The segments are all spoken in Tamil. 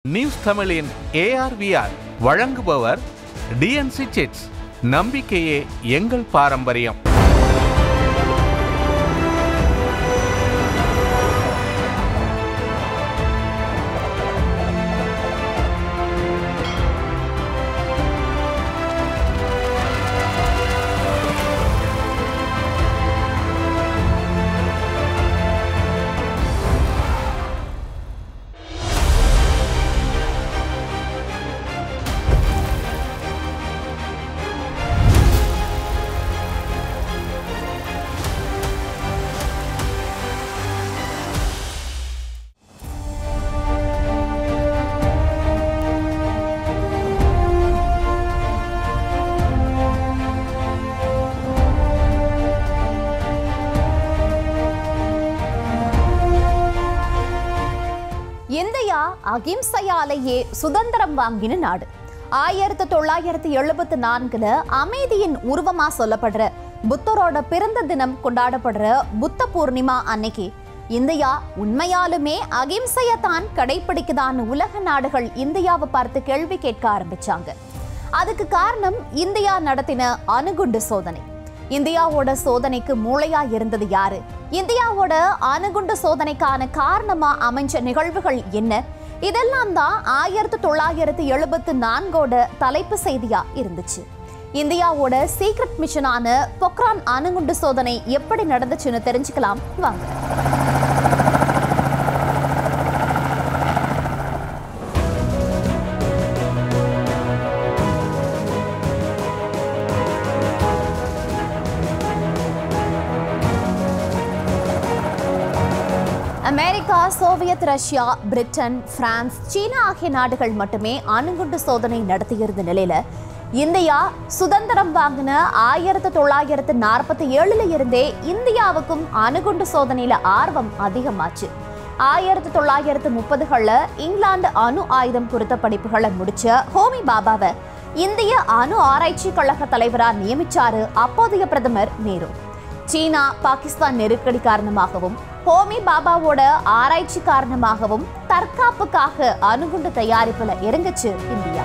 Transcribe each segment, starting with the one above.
நியூஸ் தமிழின் ஏஆர்விஆர் வழங்குபவர் டிஎன்சி சிட்ஸ் நம்பிக்கையே எங்கள் பாரம்பரியம் இந்தியா அகிம்சையாலேயே சுதந்திரம் வாங்கின நாடு ஆயிரத்தி தொள்ளாயிரத்தி எழுபத்தி நான்குல அமைதியின் உருவமா சொல்லப்படுற புத்தரோட பிறந்த தினம் கொண்டாடப்படுற புத்த பூர்ணிமா அன்னைக்கு இந்தியா உண்மையாலுமே அகிம்சையை தான் கடைபிடிக்குதான்னு உலக நாடுகள் இந்தியாவை பார்த்து கேள்வி கேட்க ஆரம்பிச்சாங்க அதுக்கு காரணம் இந்தியா நடத்தின அணுகுண்டு சோதனை இந்தியாவோட சோதனைக்கு மூளையா இருந்தது யாரு இந்தியாவோட அணுகுண்டு சோதனைக்கான காரணமா அமைஞ்ச நிகழ்வுகள் என்ன இதெல்லாம் தான் ஆயிரத்தி தொள்ளாயிரத்தி எழுபத்தி நான்கோட தலைப்பு செய்தியா இருந்துச்சு இந்தியாவோட சீக்ரெட் மிஷனான பொக்ரான் அணுகுண்டு சோதனை எப்படி நடந்துச்சுன்னு தெரிஞ்சுக்கலாம் வாங்க America Soviet Russia Britain France சீனா ஆகிய நாடுகள் மட்டுமே அணுகுண்டு சோதனை நடத்தியிருந்த நிலையில இந்தியா சுதந்திரம் வாங்கின ஆயிரத்தி தொள்ளாயிரத்து நாற்பத்தி ஏழுல இருந்தே இந்தியாவுக்கும் அணுகுண்டு சோதனையில ஆர்வம் அதிகமாச்சு ஆயிரத்தி தொள்ளாயிரத்து முப்பதுகள்ல இங்கிலாந்து அணு ஆயுதம் குறித்த படிப்புகளை முடிச்ச ஹோமி பாபாவை இந்திய அணு ஆராய்ச்சி கழக தலைவரா நியமிச்சாரு அப்போதைய பிரதமர் நேரு சீனா பாகிஸ்தான் நெருக்கடி காரணமாகவும் ஹோமி பாபாவோட ஆராய்ச்சி காரணமாகவும் தற்காப்புக்காக அணுகுண்டு தயாரிப்புல இறங்குச்சு இந்தியா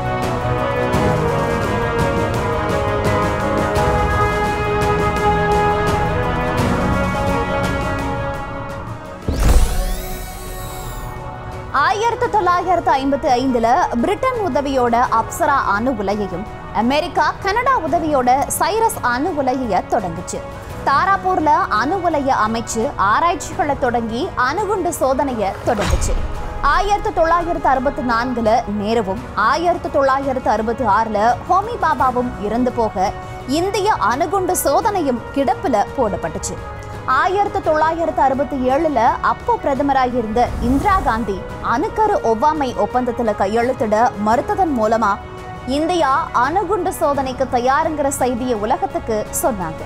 ஆயிரத்தி தொள்ளாயிரத்து ஐம்பத்தி ஐந்துல பிரிட்டன் உதவியோட அப்சரா அணு உலையையும் அமெரிக்கா கனடா உதவியோட சைரஸ் அணு உலைய தொடங்குச்சு தாராப்பூர்ல அணு உலைய அமைச்சு ஆராய்ச்சிகளை தொடங்கி அணுகுண்டு சோதனைய தொடங்குச்சு ஆயிரத்தி தொள்ளாயிரத்து அறுபத்தி நான்குல நேருவும் ஆயிரத்தி தொள்ளாயிரத்து அறுபத்தி ஆறுல ஹோமி பாபாவும் இறந்து போக இந்திய அணுகுண்டு சோதனையும் கிடப்புல போடப்பட்டுச்சு ஆயிரத்தி தொள்ளாயிரத்து அறுபத்தி ஏழுல அப்போ பிரதமராக இருந்த இந்திரா காந்தி அணுக்கரு ஒவ்வாமை ஒப்பந்தத்துல கையெழுத்திட மறுத்ததன் மூலமா இந்தியா அணுகுண்டு சோதனைக்கு தயாருங்கிற செய்தியை உலகத்துக்கு சொன்னாங்க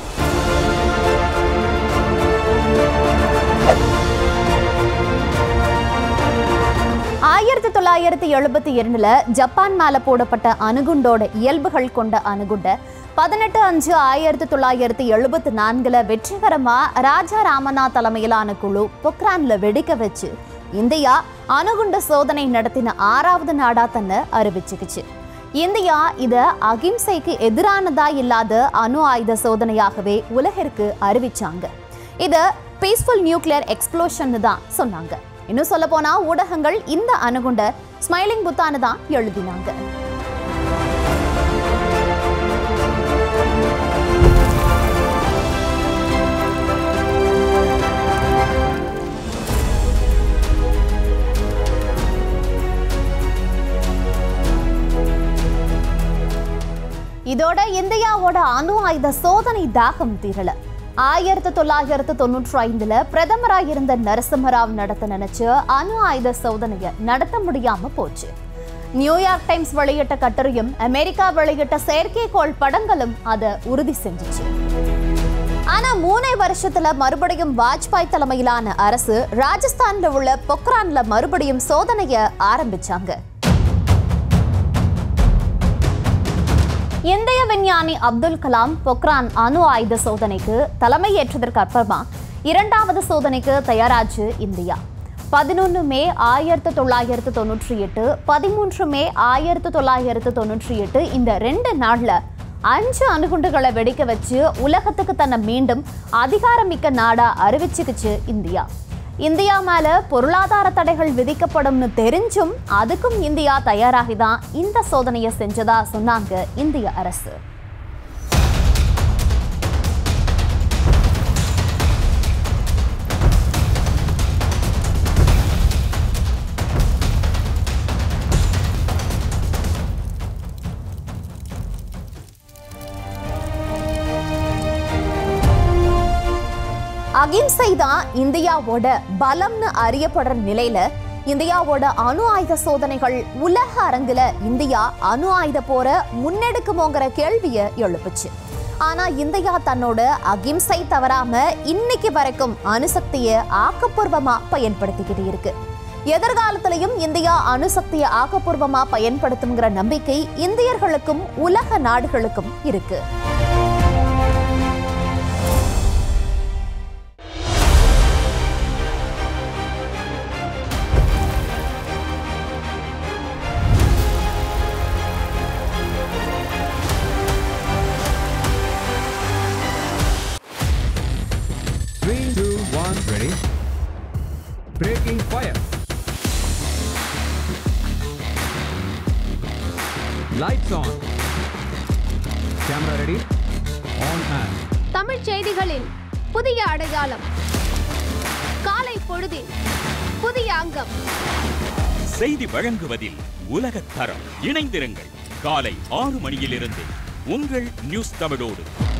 ஆயிரத்தி தொள்ளாயிரத்தி எழுபத்தி இரண்டுல ஜப்பான் மேல போடப்பட்ட அணுகுண்டோட இயல்புகள் கொண்ட அணுகுண்ட பதினெட்டு அஞ்சு ஆயிரத்தி தொள்ளாயிரத்தி எழுபத்தி நான்குல வெற்றிகரமா ராஜா ராமநாத் தலைமையிலான குழு பொக்ரான்ல வெடிக்க வச்சு இந்தியா அணுகுண்டு சோதனை நடத்தின ஆறாவது நாடா தன்னை அறிவிச்சுக்குச்சு இந்தியா இத அகிம்சைக்கு எதிரானதா இல்லாத அணு ஆயுத சோதனையாகவே உலகிற்கு அறிவிச்சாங்க இத பீஸ்ஃபுல் நியூக்ளியர் எக்ஸ்ப்ளோஷன் தான் சொன்னாங்க இன்னும் சொல்ல போனா ஊடகங்கள் இந்த அணுகுண்ட ஸ்மைலிங் புத்தானு தான் எழுதினாங்க இதோட இந்தியாவோட அணு ஆயுத சோதனை தாகம் தீரல ஆயிரத்தி தொள்ளாயிரத்து தொண்ணூற்றி ஐந்துல பிரதமராக இருந்த நரசிம்மராவ் நடத்த நினைச்ச அணு ஆயுத சோதனையை நடத்த முடியாம போச்சு நியூயார்க் டைம்ஸ் வெளியிட்ட கட்டுரையும் அமெரிக்கா வெளியிட்ட செயற்கைக்கோள் படங்களும் அதை உறுதி செஞ்சுச்சு ஆனா மூணே வருஷத்துல மறுபடியும் வாஜ்பாய் தலைமையிலான அரசு ராஜஸ்தான்ல உள்ள பொக்ரான்ல மறுபடியும் சோதனைய ஆரம்பிச்சாங்க இந்திய விஞ்ஞானி அப்துல் கலாம் பொக்ரான் அணு ஆயுத சோதனைக்கு தலைமையேற்றதற்கு அப்புறமா இரண்டாவது சோதனைக்கு தயாராச்சு இந்தியா பதினொன்று மே ஆயிரத்து தொள்ளாயிரத்து தொண்ணூற்றி எட்டு பதிமூன்று மே ஆயிரத்து தொள்ளாயிரத்து தொண்ணூற்றி எட்டு இந்த ரெண்டு நாள்ல அஞ்சு அணுகுண்டுகளை வெடிக்க வச்சு உலகத்துக்கு தன்னை மீண்டும் அதிகாரமிக்க நாடா அறிவிச்சுக்குச்சு இந்தியா இந்தியா மேல பொருளாதார தடைகள் விதிக்கப்படும்னு தெரிஞ்சும் அதுக்கும் இந்தியா தயாராகி தான் இந்த சோதனையை செஞ்சதா சொன்னாங்க இந்திய அரசு அகிம்சை தான் இந்தியாவோட பலம்னு அறியப்படுற நிலையில இந்தியாவோட அணு ஆயுத சோதனைகள் உலக அரங்குல இந்தியா அணு ஆயுத போற முன்னெடுக்குமோங்கிற கேள்வியை எழுப்புச்சு ஆனா இந்தியா தன்னோட அகிம்சை தவறாம இன்னைக்கு வரைக்கும் அணுசக்தியை ஆக்கப்பூர்வமா பயன்படுத்திக்கிட்டு இருக்கு எதிர்காலத்திலையும் இந்தியா அணுசக்தியை ஆக்கப்பூர்வமா பயன்படுத்துங்கிற நம்பிக்கை இந்தியர்களுக்கும் உலக நாடுகளுக்கும் இருக்கு Three, two, one, ready. Breaking fire. Lights on. Camera ready. On and. தமிழ்ச் செய்திகளின் புதிய அடையாளம் காலை பொழுதில் புதிய அங்கம் செய்தி வழங்குவதில் உலகத் தரம் இணைந்திருங்கள் காலை ஆறு மணியிலிருந்து உங்கள் நியூஸ் தமிழோடு